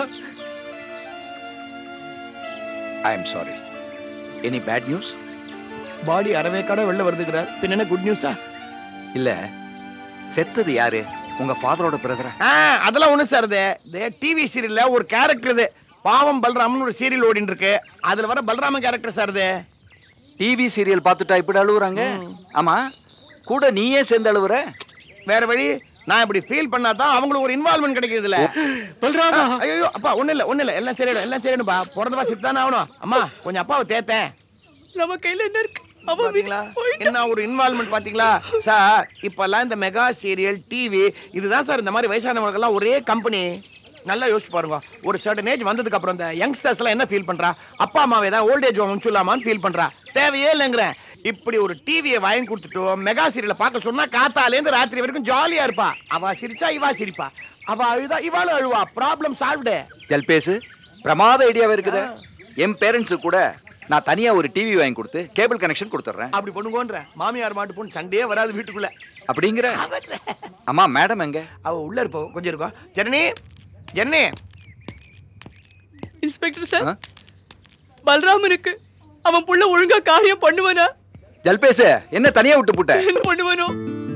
I am sorry any bad news பாடி அறவே கடை வெளில வருதுங்கிறார் பின்ன என்ன குட் நியூஸா இல்ல செத்தது யாரு உங்க ஃபாதரோட பிரதரா ஆ அதெல்லாம் ஒண்ணு சார் இது இது டிவி சீரியல்ல ஒரு கேரக்டர் இது பாவம் பல்ராமன் ஒரு சீரியல் ஓடிட்டு இருக்கு அதுல வர பல்ராமன் கேரக்டர் சார் இது டிவி சீரியல் பார்த்துட்டா இப்படி அழுவுறாங்க ஆமா கூட நீயே சேர்ந்து அழுவுற வேற வழி நான் இப்படி ஃபீல் பண்ணாதான் அவங்களுக்கு ஒரு இன்வால்மெண்ட் கிடைக்குதுல பல்ராமா ஐயோ அப்பா ஒண்ணு இல்ல ஒண்ணு இல்ல எல்லாம் சரியாடும் எல்லாம் சரியாடும்பா பிறந்தவா சித்தானே ஆகணும் அம்மா கொஞ்சம் அப்பாவை தேத்தேன் நம்ம கையில என்ன இருக்கு அவன் பாத்தீங்களா என்ன ஒரு இன்வால்மெண்ட் பாத்தீங்களா சார் இப்பெல்லாம் இந்த மெகா சீரியல் டிவி இதுதான் சார் இந்த மாதிரி வயசானவங்களுக்கெல்லாம் ஒரே கம்பெனி நல்லா யோசிச்சு பாருங்க ஒரு சர்டன் ஏஜ் வந்ததுக்கு அப்புறம் இந்த யங்ஸ்டர்ஸ் எல்லாம் என்ன ஃபீல் பண்றா அப்பா அம்மாவை ஏதாவது ஓல்ட் ஏஜ் அனுப்பிச்சுலாமான்னு ஃபீல் பண்றா தேவையே இல்லைங்கிறேன் இப்படி ஒரு டிவியை வாங்கி கொடுத்துட்டோம் மெகா சீரியலை பார்க்க சொன்னா காத்தாலேருந்து ராத்திரி வரைக்கும் ஜாலியா இருப்பா அவ சிரிச்சா இவா சிரிப்பா அவ அழுதா இவாளும் அழுவா ப்ராப்ளம் சால்வ்டு ஜல்பேசு பிரமாத ஐடியாவே இருக்குது என் பேரண்ட்ஸு கூட நான் தனியா ஒரு டிவி வாங்கி கொடுத்து கேபிள் கனெக்ஷன் கொடுத்துட்றேன் அப்படி பண்ணுங்கன்ற மாமியார் மாட்டு பொண்ணு சண்டையே வராது வீட்டுக்குள்ள அப்படிங்கிற அம்மா மேடம் எங்க அவ உள்ள இருப்போ கொஞ்சம் இருக்கும் ஜனனி ஜனனி இன்ஸ்பெக்டர் சார் பல்ராமனுக்கு அவன் புள்ள ஒழுங்கா காரியம் பண்ணுவானா ஜல்பேசு என்ன தனியா விட்டு போட்ட என்ன பண்ணுவானோ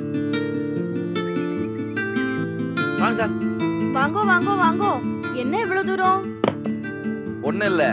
வாங்க சார் வாங்கோ வாங்கோ வாங்கோ என்ன இவ்வளவு தூரம் ஒண்ணு இல்ல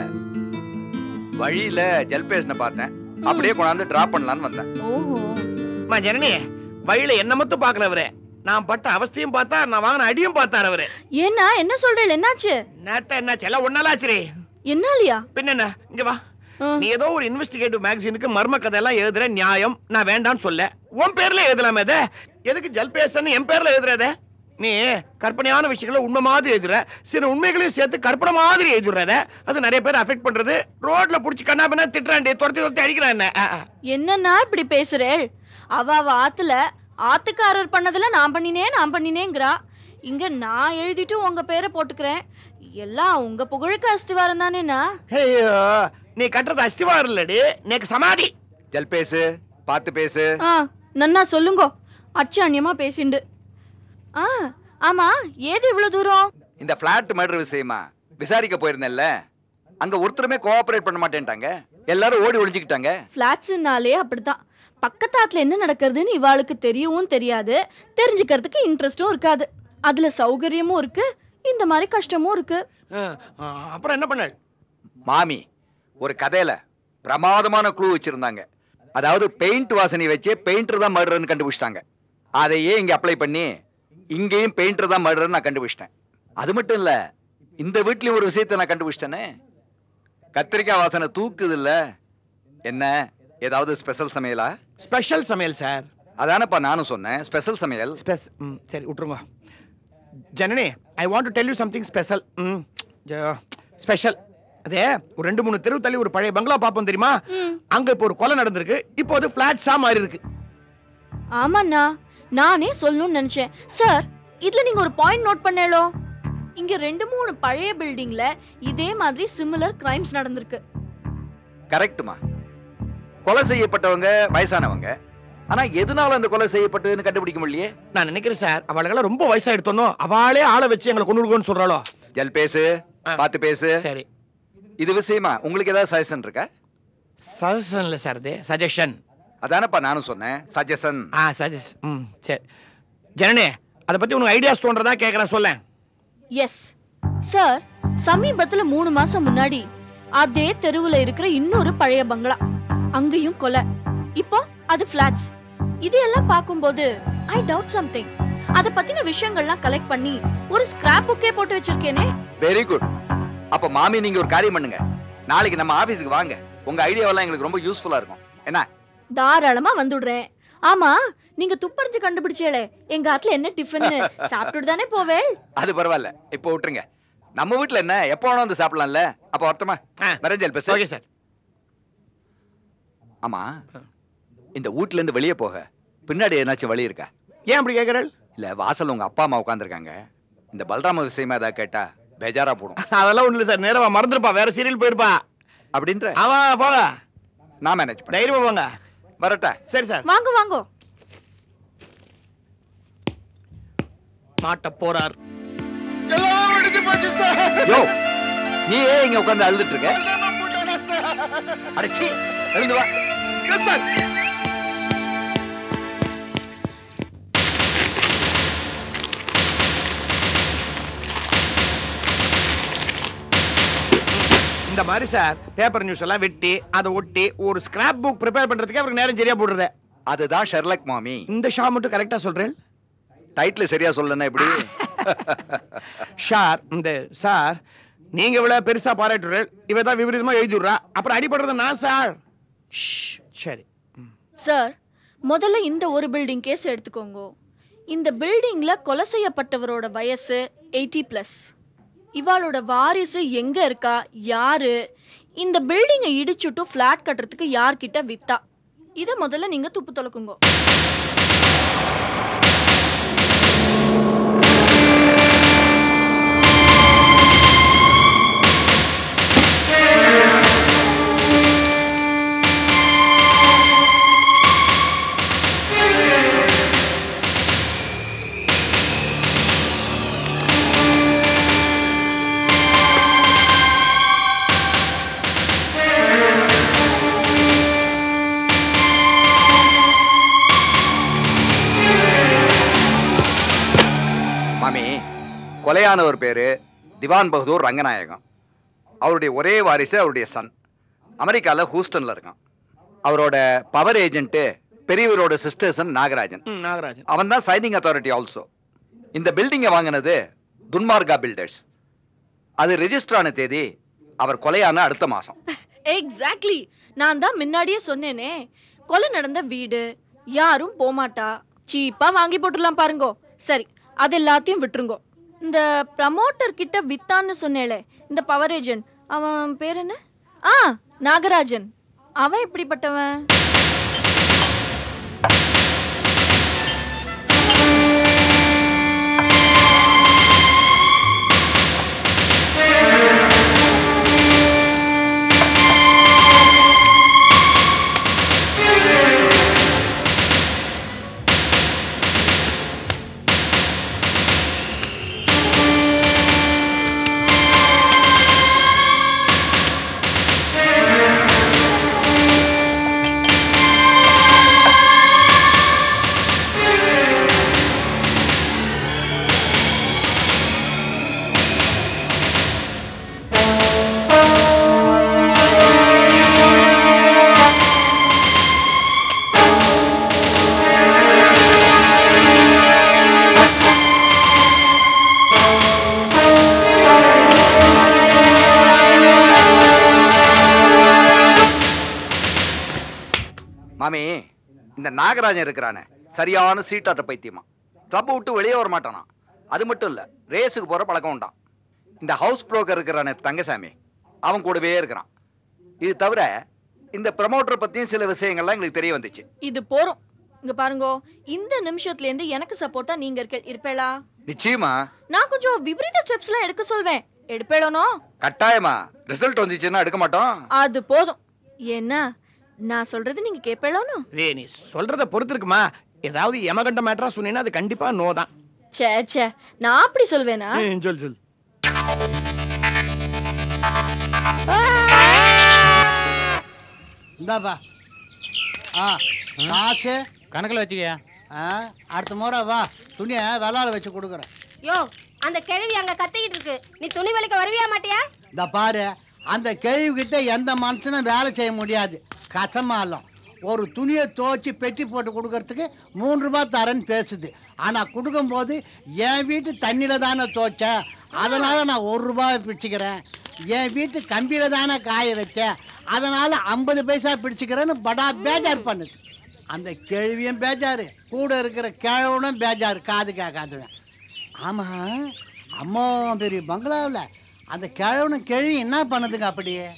வழியில ஜல்பேசனை பார்த்தேன் அப்படியே கொண்டாந்து டிராப் பண்ணலான்னு வந்தேன் ஓஹோ அம்மா ஜனனி வழியில என்ன மட்டும் பார்க்கல அவரு நான் பட்ட அவஸ்தையும் பார்த்தா நான் வாங்கின அடியும் பார்த்தார் அவரு ஏன்னா என்ன சொல்றேன் என்னாச்சு நேத்த என்னாச்சு எல்லாம் ஒன்னாலாச்சுரே என்னாலியா பின்ன என்ன இங்க வா நீ ஏதோ ஒரு இன்வெஸ்டிகேட்டிவ் மேகசினுக்கு மர்ம கதையெல்லாம் எழுதுற நியாயம் நான் வேண்டாம்னு சொல்ல உன் பேர்ல எழுதலாமே இதை எதுக்கு ஜல்பேசன் என் பேர்ல எழுதுறத நீ கற்பனையான விஷயங்களை உண்மை மாதிரி எழுதுற சில உண்மைகளையும் சேர்த்து கற்பனை மாதிரி எழுதுறத அது நிறைய பேர் அஃபெக்ட் பண்றது ரோட்ல புடிச்சு கண்ணா பின்னா திட்டுறாண்டி துரத்தி துரத்தி அடிக்கிறான் என்ன ஆ, ஆ. என்னன்னா இப்படி பேசுறேள் அவ அவ ஆத்துல ஆத்துக்காரர் பண்ணதுல நான் பண்ணினேன் நான் பண்ணினேங்கிறா இங்க நான் எழுதிட்டு உங்க பேரை போட்டுக்கிறேன் எல்லாம் உங்க புகழுக்கு அஸ்திவாரம் தானேண்ணா ஐயோ நீ கட்டுறது அஸ்திவாரம் இல்லடி நேக்கு சமாதி ஜல்பேசு பார்த்து பேசு ஆ நன்னா சொல்லுங்கோ அச்சாண்யமா பேசிண்டு ஆ ஆமா ஏது இவ்வளவு தூரம் இந்த பிளாட் மர்டர் விஷயமா விசாரிக்க போயிருந்தேன்ல அங்க ஒருத்தருமே கோஆபரேட் பண்ண மாட்டேன்ட்டாங்க எல்லாரும் ஓடி ஒளிஞ்சுக்கிட்டாங்க ஃப்ளாட்ஸுனாலே அப்படித்தான் பக்கத்தாத்துல என்ன நடக்கிறதுன்னு இவாளுக்கு தெரியவும் தெரியாது தெரிஞ்சுக்கிறதுக்கு இன்ட்ரெஸ்டும் இருக்காது அதுல சௌகரியமும் இருக்கு இந்த மாதிரி கஷ்டமும் இருக்கு அப்புறம் என்ன பண்ண மாமி ஒரு கதையில பிரமாதமான க்ளூ வச்சிருந்தாங்க அதாவது பெயிண்ட் வாசனை வச்சு பெயிண்டர் தான் மர்டர்னு கண்டுபிடிச்சிட்டாங்க அதையே இங்க அப்ளை பண்ணி இங்கேயும் பெயிண்டர் தான் மர்டர்னு நான் கண்டுபிடிச்சிட்டேன் அது மட்டும் இல்ல இந்த வீட்லயும் ஒரு விஷயத்தை நான் கண்டுபிடிச்சிட்டேனே கத்திரிக்காய் வாசனை தூக்குது இல்ல என்ன ஏதாவது ஸ்பெஷல் சமையலா ஸ்பெஷல் சமையல் சார் அதானப்பா நானும் சொன்னேன் ஸ்பெஷல் சமையல் ஸ்பெஸ் ம் சரி விட்டுருங்க Janani I want to tell you something special hmm special அதே ஒரு ரெண்டு மூணு தெருவு தள்ளி ஒரு பழைய பங்களா பார்ப்போம் தெரியுமா அங்க இப்போ ஒரு கொலை நடந்திருக்கு இப்போ அது ஃபிளாட்ஸா மாறி இருக்கு ஆமாண்ணா நானே சொல்லணும்னு நினைச்சேன் சார் இதுல நீங்க ஒரு பாயிண்ட் நோட் பண்ணேளோ இங்க ரெண்டு மூணு பழைய பில்டிங்ல இதே மாதிரி சிமிலர் கிரைம்ஸ் நடந்திருக்கு கரெக்ட்டுமா கொலை செய்யப்பட்டவங்க வயசானவங்க ஆனா எதனால அந்த கொலை செய்யப்பட்டதுன்னு கண்டுபிடிக்க முடியலையே நான் நினைக்கிறேன் சார் அவளுக்கெல்லாம் ரொம்ப வயசாயிடுத்தோனோ அவளே ஆளை வச்சு எங்களை கொண்டு விடுவோன்னு சொல்றாளோ ஜல் பேசு பார்த்து பேசு சரி இது விஷயமா உங்களுக்கு ஏதாவது சஜஷன் இருக்கா சஜஷன் இல்லை சார் இது சஜஷன் அதானப்பா நானும் சொன்னேன் சஜஷன் ஆ சஜஷ் ம் சரி ஜனனி அதை பத்தி உனக்கு ஐடியாஸ் தோன்றதா கேட்குறேன் சொல்லேன் எஸ் சார் சமீபத்துல மூணு மாசம் முன்னாடி அதே தெருவுல இருக்கிற இன்னொரு பழைய பங்களா அங்கேயும் கொலை இப்போ அது ஃபிளாட்ஸ் இதையெல்லாம் பார்க்கும்போது ஐ டவுட் சம்திங் அத பத்தின விஷயங்கள்லாம் கலெக்ட் பண்ணி ஒரு ஸ்கிராப் புக்கே போட்டு வச்சிருக்கேனே வெரி குட் அப்ப மாமி நீங்க ஒரு காரியம் பண்ணுங்க நாளைக்கு நம்ம ஆபீஸ்க்கு வாங்க உங்க ஐடியாவெல்லாம் எங்களுக்கு ரொம்ப யூஸ்ஃபுல்லா இருக்கும் என்ன தாராளமா வந்துடுறேன் ஆமா நீங்க துப்பறிஞ்சு கண்டுபிடிச்சேளே எங்க ஆத்துல என்ன டிஃபன் சாப்பிட்டுட்டு தானே போவேள் அது பரவாயில்ல இப்போ விட்டுருங்க நம்ம வீட்ல என்ன எப்போ வேணா வந்து சாப்பிடலாம்ல அப்ப ஒருத்தமா மரஞ்சல் பேசு ஓகே சார் ஆமா இந்த வீட்ல இருந்து வெளியே போக பின்னாடி ஏதாச்சும் வழி இருக்கா ஏன் அப்படி கேக்குறேன் இல்ல வாசல்ல உங்க அப்பா அம்மா உட்காந்துருக்காங்க இந்த பலராம விஷயமா ஏதாவது கேட்டா பேஜாரா போடும் அதெல்லாம் ஒண்ணு இல்ல சார் நேரமா மறந்துருப்பா வேற சீரியல் போயிருப்பா அப்படின்ற அவன் போங்க நான் மேனேஜ் பண்ண தைரியமா போங்க வரட்டா சரி சார் வாங்க வாங்க மாட்ட போறார் யோ நீ ஏன் இங்க உட்கார்ந்து அழுதுட்டு இருக்க அடச்சி எழுந்து வா இந்த மாதிரி சார் பேப்பர் நியூஸ் எல்லாம் வெட்டி அதை ஒட்டி ஒரு ஸ்கிராப் புக் ப்ரிப்பேர் பண்றதுக்கு அவருக்கு நேரம் சரியா போடுறது அதுதான் ஷெர்லக் மாமி இந்த ஷா மட்டும் கரெக்டா சொல்றேன் டைட்டில் சரியா சொல்லனா எப்படி ஷார் இந்த சார் நீங்க இவ்வளவு பெருசா பாராட்டுறேன் இவ தான் விபரீதமா எழுதிடுறா அப்புறம் அடிபடுறது நான் சார் சரி சார் முதல்ல இந்த ஒரு பில்டிங் கேஸ் எடுத்துக்கோங்க இந்த பில்டிங்ல கொலை செய்யப்பட்டவரோட வயசு எயிட்டி ப்ளஸ் இவாளோட வாரிசு எங்க இருக்கா யாரு இந்த பில்டிங்கை இடிச்சுட்டு ஃப்ளாட் கட்டுறதுக்கு யார்கிட்ட வித்தா இதை முதல்ல நீங்க துப்பு தொலைக்குங்க மாமி கொலையானவர் பேரு திவான் பகதூர் ரங்கநாயகம் அவருடைய ஒரே வாரிசு அவருடைய சன் அமெரிக்கால ஹூஸ்டன்ல இருக்கான் அவரோட பவர் ஏஜென்ட் பெரியவரோட சிஸ்டர்சன் நாகராஜன் நாகராஜன் அவன் தான் சைனிங் அத்தாரிட்டி ஆல்சோ இந்த பில்டிங்கை வாங்கினது துன்மார்கா பில்டர்ஸ் அது ரெஜிஸ்டர் ஆன தேதி அவர் கொலையான அடுத்த மாசம் எக்ஸாக்ட்லி நான் தான் முன்னாடியே சொன்னேனே கொலை நடந்த வீடு யாரும் போமாட்டா சீப்பா வாங்கி போட்டுடலாம் பாருங்கோ சரி அது எல்லாத்தையும் விட்டுருங்கோ இந்த ப்ரமோட்டர் கிட்ட வித்தான்னு சொன்னேளே இந்த பவர் ஏஜென்ட் அவன் பேர் என்ன ஆ நாகராஜன் அவன் எப்படிப்பட்டவன் மாமி இந்த நாகராஜன் இருக்கிறானே சரியான சீட்டாட்ட பைத்தியமா கிளப்பை விட்டு வெளியே வர மாட்டானா அது மட்டும் இல்ல ரேஸுக்கு போற பழக்கம் உண்டான் இந்த ஹவுஸ் புரோக்கர் இருக்கிறானே தங்கசாமி அவன் கூடவே இருக்கிறான் இது தவிர இந்த ப்ரமோட்டர் பத்தியும் சில விஷயங்கள்லாம் எங்களுக்கு தெரிய வந்துச்சு இது போறோம் இங்க பாருங்கோ இந்த நிமிஷத்துல இருந்து எனக்கு சப்போர்ட்டா நீங்க இருக்க இருப்பேளா நிச்சயமா நான் கொஞ்சம் விபரீத ஸ்டெப்ஸ்லாம் எடுக்க சொல்வேன் எடுப்பேளனோ கட்டாயமா ரிசல்ட் வந்துச்சுன்னா எடுக்க மாட்டோம் அது போதும் ஏன்னா நான் சொல்றது நீங்க கேட்பேளனோ ரே நீ சொல்றத பொறுத்து இருக்குமா ஏதாவது யமகண்ட மேட்டரா சொன்னீங்கன்னா அது கண்டிப்பா நோ தான் ச்சே ச்சே நான் அப்படி சொல்வேனா ம், சொல் சொல் இந்தாப்பா ஆ காசு கணக்கில் வச்சுக்கயா ஆ அடுத்த முறை வா துணியை விளாட வச்சு கொடுக்குறேன் யோ அந்த கிழவி அங்க கத்திக்கிட்டு இருக்கு நீ துணி வலிக்க வருவியா மாட்டியா இந்த பாரு அந்த கேள்விக்கிட்ட எந்த மனுஷனும் வேலை செய்ய முடியாது கசமாலம் ஒரு துணியை துவைச்சி பெட்டி போட்டு கொடுக்கறதுக்கு மூணு ரூபாய் தரேன்னு பேசுது ஆனால் கொடுக்கும்போது என் வீட்டு தண்ணியில் தானே துவைச்சேன் அதனால் நான் ஒரு ரூபாய் பிடிச்சிக்கிறேன் என் வீட்டு கம்பியில தானே காய வச்சேன் அதனால ஐம்பது பைசா பிடிச்சுக்கிறேன்னு படா பேஜார் பண்ணுது அந்த கேள்வியும் பேஜாரு கூட இருக்கிற கிழவனும் பேஜாரு காது கேட்காதுவன் ஆமா அம்மா பெரிய பங்களாவில் அந்த கிழவனும் கேள்வி என்ன பண்ணுதுங்க அப்படியே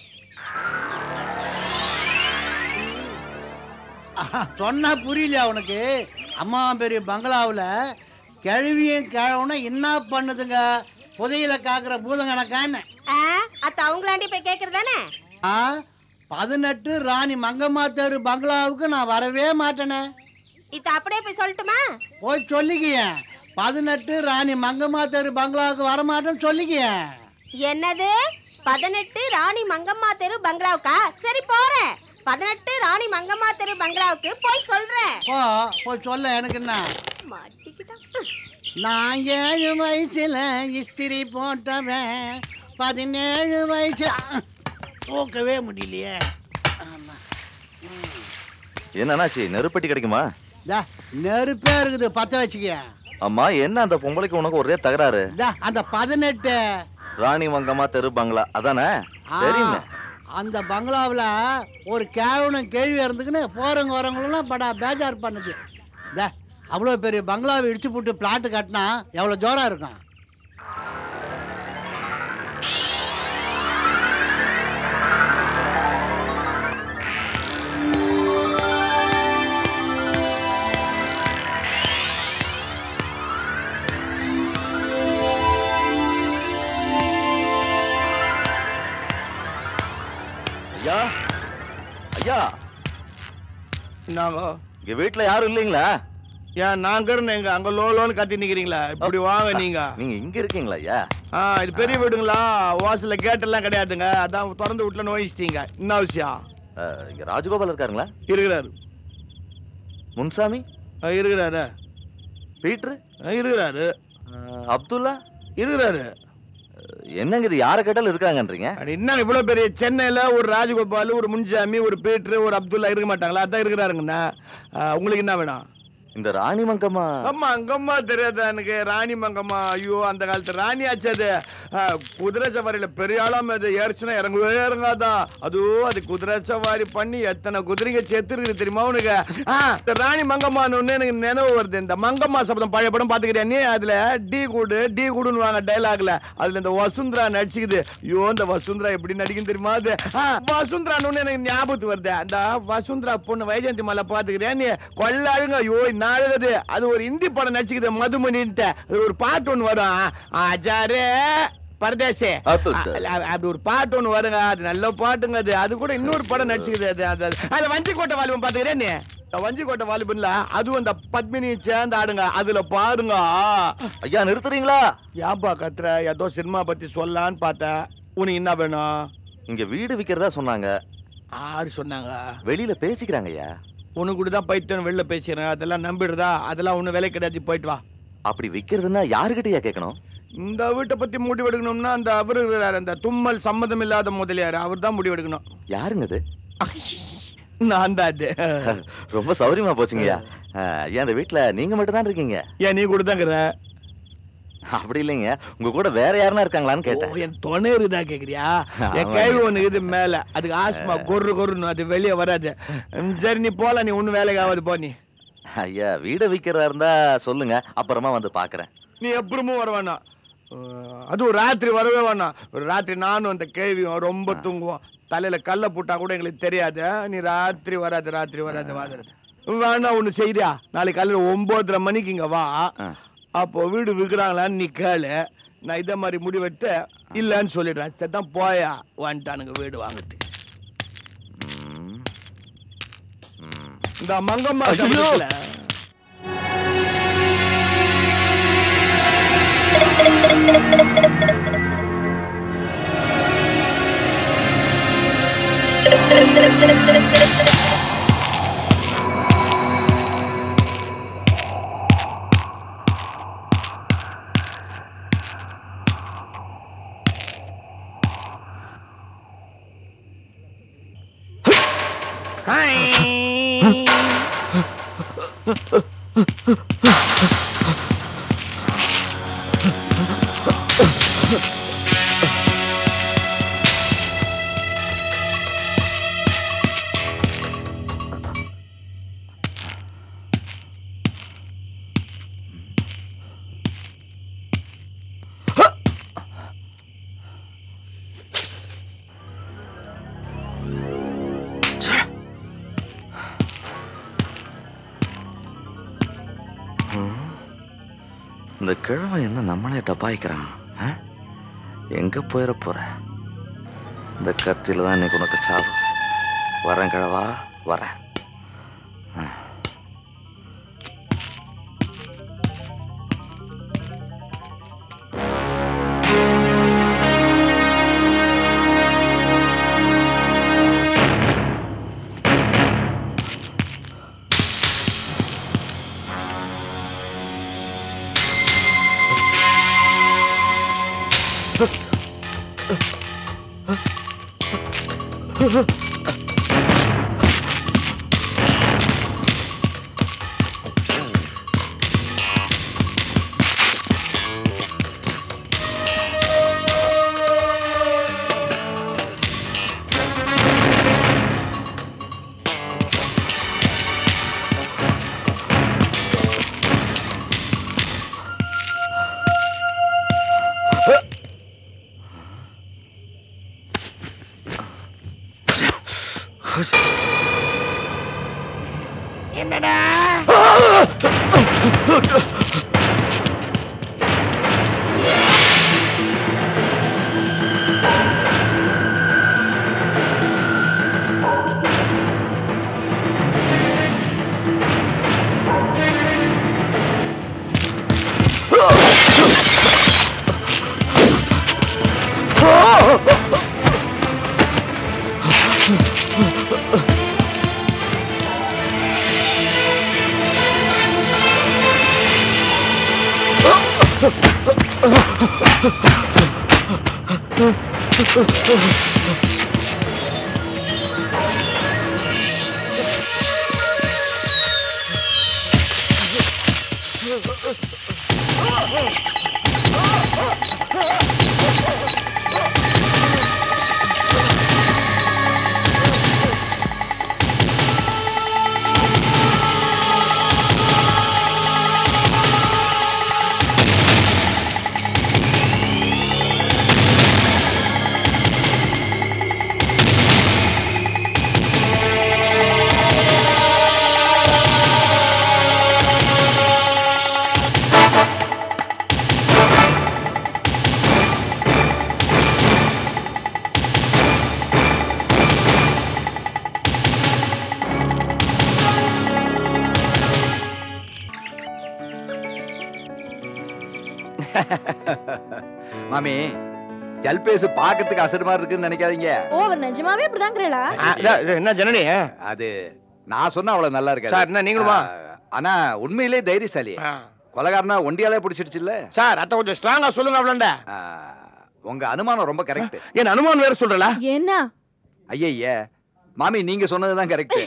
ஆஹா, சொன்னா புரியலையா உனக்கு அம்மா பெரிய பங்களாவில் கிழவியும் கிழவனும் என்ன பண்ணுதுங்க புதையில காக்கிற பூதங்கணக்கான்னு அத்த அவங்களாண்டி போய் கேக்குறதானே ஆ பதினெட்டு ராணி மங்கம்மா தெரு பங்களாவுக்கு நான் வரவே மாட்டேனே இத்த அப்படியே போய் சொல்லட்டுமா போய் சொல்லிக்கிய பதினெட்டு ராணி மங்கம்மா தெரு பங்களாவுக்கு வரமாட்டேன்னு சொல்லிக்கிய என்னது பதினெட்டு ராணி மங்கம்மா தெரு பங்களாவுக்கா சரி போறேன் பதினெட்டு ராணி மங்கம்மா தெரு பங்களாவுக்கு போய் சொல்றேன் போ போய் சொல்ல எனக்கு என்ன மாட்டிக்கிட்டான் நான் ஏழு வயசுல இஸ்திரி போட்டவன் பதினேழு வயசு தூக்கவே முடியலையே ஆமா. என்னன்னாச்சு நெருப்பட்டி கிடைக்குமா இந்தா, நெருப்பே இருக்குது பத்த வச்சுக்க அம்மா என்ன அந்த பொம்பளைக்கு உனக்கு ஒரே தகராறு இந்தா, அந்த பதினெட்டு ராணி மங்கம்மா தெரு பங்களா அதானே ஆ, தெரியுமே அந்த பங்களாவில் ஒரு கேவனும் கேள்வி இருந்துக்குன்னு போறவங்க வரவங்களெல்லாம் படா பேஜார் பண்ணுது இந்த அவ்வளோ பெரிய பங்களாவை இடிச்சு போட்டு பிளாட்டு கட்டினா எவ்வளோ ஜோரா இருக்கும் ஐயா ஐயா நாங்க இங்க வீட்ல யாரும் இல்லைங்களா ஏன் நாங்க இருந்தேன் எங்க அங்க லோ லோன்னு கத்தி நிக்கிறீங்களா இப்படி வாங்க நீங்க நீங்க இங்க இருக்கீங்களா ஐயா ஆ இது பெரிய வீடுங்களா வாசல்ல கேட் எல்லாம் கிடையாதுங்க அதான் திறந்து வீட்டுல நோயிச்சிட்டீங்க என்ன விஷயம் அஹ், இங்க ராஜகோபால் இருக்காருங்களா இருக்கிறாரு முன்சாமி ஆ, இருக்கிறாரு பீட்ரு ஆ, இருக்கிறாரு அஹ், அப்துல்லா இருக்கிறாரு என்னங்க இது யாரை கேட்டாலும் இருக்காங்கன்றீங்க அட என்ன இவ்வளவு பெரிய சென்னையில ஒரு ராஜகோபால் ஒரு முன்சாமி ஒரு பீட்ரு ஒரு அப்துல்லா இருக்க மாட்டாங்களா அதான் இருக்கிறாருங்கண்ணா ஆ, உங்களுக்கு என்ன வேணும் இந்த ராணி மங்கம்மா அம்மா அங்கம்மா தெரியாதா எனக்கு ராணி மங்கம்மா ஐயோ அந்த காலத்து ராணி ஆச்சு அது ஆ, குதிரை சவாரியில பெரிய ஆளாம அது ஏறிச்சுன்னா இறங்கவே இறங்காதான் அதுவும் அது குதிரை சவாரி பண்ணி எத்தனை குதிரைங்க செத்துருக்கு தெரியுமா உனக்கு ஆ, இந்த ராணி மங்கம்மான்னு எனக்கு நினைவு வருது இந்த மங்கம்மா சபதம் பழைய படம் பாத்துக்கிறியா நீ அதுல டீ கூடு டீ கூடுன்னு வாங்க டைலாக்ல அதுல இந்த வசுந்தரா நடிச்சுக்குது ஐயோ இந்த வசுந்தரா எப்படி நடிக்கும் தெரியுமா அது ஆ, வசுந்தரான்னு எனக்கு ஞாபகத்துக்கு வருது அந்த வசுந்தரா பொண்ணு வைஜெயந்தி மலை பாத்துக்கிறியா நீ கொள்ளாளுங்க ஐயோ என்ன அழுகுது அது ஒரு இந்தி படம் நடிச்சுக்குது மதுமணின்ட்டு அது ஒரு பாட்டு ஒண்ணு வரும் ஆச்சாரே பரதேசே அத்துத்து. அ- அப்படி ஒரு பாட்டு ஒண்ணு வருங்க அது நல்ல பாட்டுங்க அது அது கூட இன்னொரு படம் நடிச்சுக்குது அது அது அது- அது வஞ்சிக்கோட்டை வாலிபன் பாத்துக்கிறேன் நீ இந்த வஞ்சிக்கோட்டை வாலிபன்ல அதுவும் அந்த பத்மினி சேர்ந்து ஆடுங்க அதுல பாருங்க ஐயா நிறுத்துறீங்களா ஏன்பா கத்துற ஏதோ சினிமா பத்தி சொல்லலான்னு பார்த்தேன் உனக்கு என்ன வேணும் இங்க வீடு விக்கிறதா சொன்னாங்க ஆறு சொன்னாங்க வெளியில பேசிக்கிறாங்க ஐயா உனக்கு கூட தான் பைத்தியம் வெளில பேசுறேன் அதெல்லாம் நம்பிடுறதா அதெல்லாம் ஒன்றும் விலை கிடையாது போயிட்டு வா அப்படி விக்கிறதுன்னா யாருகிட்டயா கேட்கணும் இந்த வீட்டை பத்தி முடிவு எடுக்கணும்னா அந்த அவர் இருக்கிறாரு அந்த தும்மல் சம்மதம் இல்லாத முதலியார் அவர் தான் முடிவு எடுக்கணும் யாருங்க அது நான் தான் அது ரொம்ப சௌரியமா போச்சுங்கய்யா அஹ், ஐயா இந்த வீட்ல நீங்க மட்டும் தான் இருக்கீங்க ஏன் நீ கூட தாங்கிற அப்படி இல்லைங்க உங்க கூட வேற யாருன்னா இருக்காங்களான்னு ஓ, கேட்டேன் என் துணை இருக்குதா கேக்குறியா என் ஆமாங்க. கேள்வி ஒண்ணு இது மேல அதுக்கு ஆஸ்மா கொர்ரு கொர்ருன்னு அது வெளியே வராது ம், சரி நீ போல நீ ஒன்றும் வேலைக்கு ஆகாது போ நீ ஐயா வீடை விக்கிறதா இருந்தா சொல்லுங்க அப்புறமா வந்து பாக்குறேன் நீ எப்பறமும் வர வேணாம் அஹ், அதுவும் ராத்திரி வரவே வேணாம் ஒரு ராத்திரி நானும் அந்த கேள்வியும் ரொம்ப தூங்குவோம் தலையில கல்ல போட்டா கூட எங்களுக்கு தெரியாது நீ ராத்திரி வராது ராத்திரி வராது வாதுறது வேணா ஒண்ணு செய்றியா நாளைக்கு காலையில ஒன்பதரை மணிக்கு இங்க வா அப்போ வீடு விற்கிறாங்களான்னு நீ கேளு நான் இதே மாதிரி முடிவெடுத்து இல்லைன்னு சொல்லிடுறேன் சரி தான் போயா வந்துட்டானுங்க வீடு வாங்கிட்டு இந்த மங்கம்மா ஐயோ! சபதத்துல இந்த கிழமை என்ன நம்மளே டப்பாய்க்கிறான் ஆ? எங்க போயிட போற இந்த கத்தியில தான் இன்னைக்கு உனக்கு சாவு வரேன் கிழவா வரேன் ஆ. என்னடா மாமி ஜல்பேசு பாக்கிறதுக்கு அசடு மாதிரி இருக்குன்னு நினைக்காதீங்க ஓ அவர் நிஜமாவே அப்படிதாங்கிறா என்ன ஜனனி அது நான் சொன்னா அவ்வளவு நல்லா இருக்காது சார், என்ன நீங்களுமா? ஆ, ஆனா உண்மையிலே தைரியசாலி கொலகாரனா ஒண்டியாலே பிடிச்சிடுச்சுல்ல சார் அத்தை கொஞ்சம் ஸ்ட்ராங்கா சொல்லுங்க அவ்வளோண்ட உங்க அனுமானம் ரொம்ப கரெக்ட் என் அனுமானம் வேற சொல்றல என்ன ஐயய்ய மாமி நீங்க சொன்னதுதான் கரெக்ட்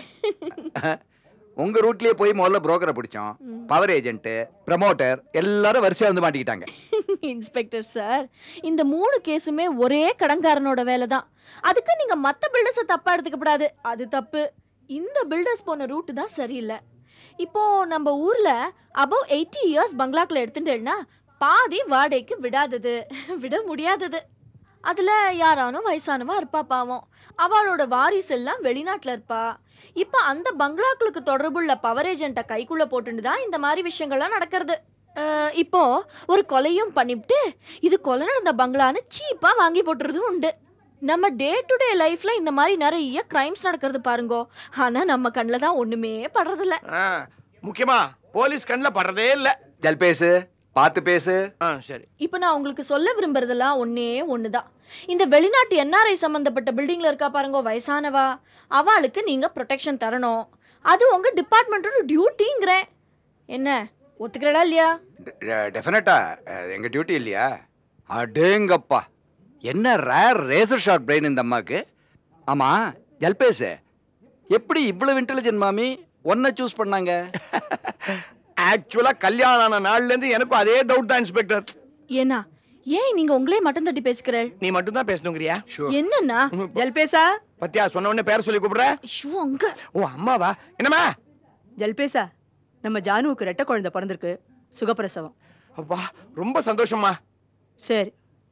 உங்க ரூட்லயே போய் முதல்ல புரோக்கரை பிடிச்சோம் பவர் ஏஜென்ட் ப்ரமோட்டர் எல்லாரும் வரிசையா வந்து மாட்டிக்கிட்டாங்க இன்ஸ்பெக்டர் சார் இந்த மூணு கேஸுமே ஒரே கடன்காரனோட வேலை தான் அதுக்கு நீங்க மத்த பில்டர்ஸை தப்பா எடுத்துக்க கூடாது அது தப்பு இந்த பில்டர்ஸ் போன ரூட் தான் சரியில்லை இப்போ நம்ம ஊர்ல அபவ் எயிட்டி இயர்ஸ் பங்களாக்குள்ள எடுத்துட்டேன்னா பாதி வாடகைக்கு விடாதது விட முடியாதது அதுல யாரானும் வயசானவா இருப்பா பாவம் அவளோட வாரிசு எல்லாம் வெளிநாட்டுல இருப்பா இப்ப அந்த பங்களாக்களுக்கு தொடர்புள்ள பவர் ஏஜென்ட்டை கைக்குள்ள போட்டுட்டு தான் இந்த மாதிரி விஷயங்கள்லாம் நடக்கிறது அஹ், இப்போ ஒரு கொலையும் பண்ணிவிட்டு இது கொலை நடந்த பங்களான்னு சீப்பா வாங்கி போட்டுறதும் உண்டு நம்ம டே டு டே லைஃப்ல இந்த மாதிரி நிறைய கிரைம்ஸ் நடக்கிறது பாருங்கோ ஆனா நம்ம கண்ணில் தான் ஒண்ணுமே படுறதில்ல முக்கியமா போலீஸ் கண்ணில் படுறதே இல்ல ஜல்பேசு பார்த்து பேசு சரி இப்போ நான் உங்களுக்கு சொல்ல விரும்புறதெல்லாம் ஒண்ணே ஒண்ணுதான் இந்த வெளிநாட்டு என்ஆர்ஐ சம்பந்தப்பட்ட பில்டிங்ல இருக்கா பாருங்க வயசானவா அவளுக்கு நீங்க ப்ரொடெக்ஷன் தரணும் அது உங்க டிபார்ட்மெண்ட்டோட டியூட்டிங்கிறேன் என்ன ஒத்துக்கிறடா இல்லையா டெஃபினட்டா எங்க டியூட்டி இல்லையா அடேங்கப்பா என்ன ரேர் ரேசர் ஷாட் பிரெயின் இந்த அம்மாக்கு ஆமா ஜல்பேசு எப்படி இவ்வளவு இன்டெலிஜென்ட் மாமி ஒன்ன சூஸ் பண்ணாங்க ஆக்சுவலா கல்யாணம் ஆன நாள்ல இருந்து எனக்கும் அதே டவுட் தான் இன்ஸ்பெக்டர் ஏன்னா ஏன் நீங்க உங்களே மட்டம் தட்டி பேசுகிறேன் நீ மட்டும் தான் பேசணுங்கிறியா என்னன்னா ஜல்பேசா பத்தியா சொன்ன உடனே பேர் சொல்லி கூப்பிடுற ஷூ அங்க ஓ அம்மாவா என்னம்மா ஜல்பேசா நம்ம ஜானுவுக்கு ரெட்டை குழந்தை பிறந்திருக்கு சுகப்பிரசவம் அப்பா ரொம்ப சந்தோஷமா சரி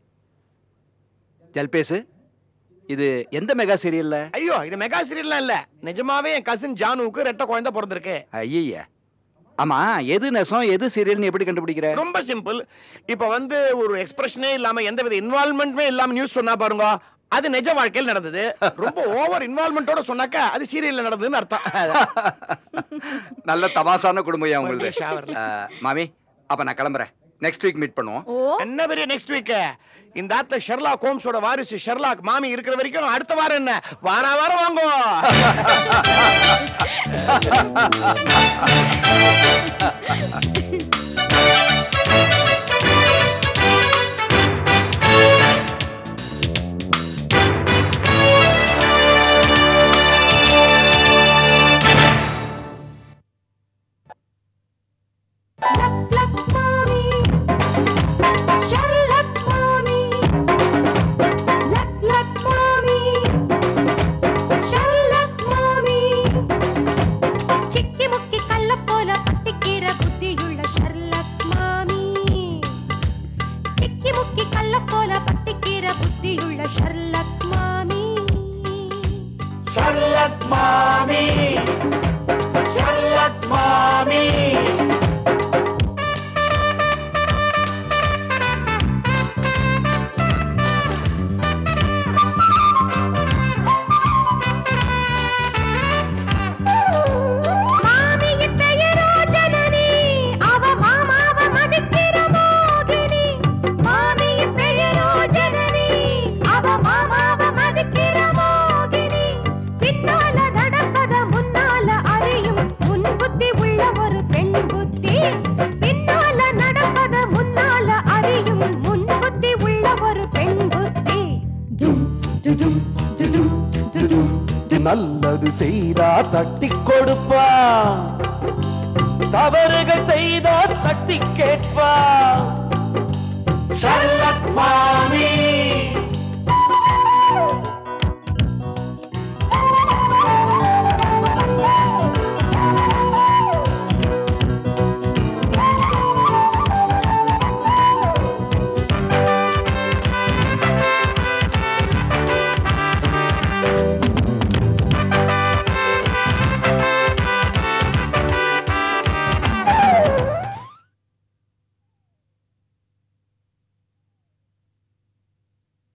ஜல்பேசு இது எந்த மெகா சீரியல்ல ஐயோ இது மெகா சீரியல்லாம் இல்ல நிஜமாவே என் கசின் ஜானுவுக்கு ரெட்ட குழந்தை பிறந்திருக்கு ஐய ஆமா எது நெசம் எது சீரியல்னு எப்படி கண்டுபிடிக்கிற ரொம்ப சிம்பிள் இப்ப வந்து ஒரு எக்ஸ்பிரஷனே இல்லாம எந்த வித இன்வால்மெண்ட்மே இல்லாம நியூஸ் சொன்னா பாருங்க அது நிஜ வாழ்க்கையில் நடந்தது ரொம்ப ஓவர் இன்வால்மெண்டோட சொன்னாக்கா அது சீரியல்ல நடந்ததுன்னு அர்த்தம் நல்ல தமாசான குடும்பம் உங்களுக்கு மறுபடியும் showerல. மாமி அப்ப நான் கிளம்புறேன் நெக்ஸ்ட் வீக் மீட் பண்ணுவோம் என்ன பெரிய நெக்ஸ்ட் வீக் இந்த ஆத்துல ஷெர்லாக் ஹோம்ஸோட வாரிசு ஷெர்லாக் மாமி இருக்கிற வரைக்கும் அடுத்த வாரம் என்ன வார வாரம் வாங்கோ சிக்கி முக்கி கல்ல போல பத்திக்கிற புத்தியுள்ள ஷர்லக் மாமி சிக்கி முக்கி கல்ல போல பத்திக்கிற புத்தியுள்ள ஷர்லக் மாமி ஷர்லக் மாமி ஷர்லக் மாமி மாமியின் பெயரோ ஜனனி அவ மாமாவ மதிக்கிற மோகினி மாமியின் பெயரோ ஜனனி அவ மாமாவ மதிக்கிற மோகினி பின்னால நடப்பத முன்னால அறியும் முன் புத்தி உள்ள ஒரு பெண் புத்தி பின்னால நடப்பத முன்னால அறியும் முன் புத்தி உள்ள ஒரு பெண் புத்தி நல்லது செய்தா தட்டி கொடுப்பா தவறுகள் செய்தா தட்டி கேட்பா ஷர்லக்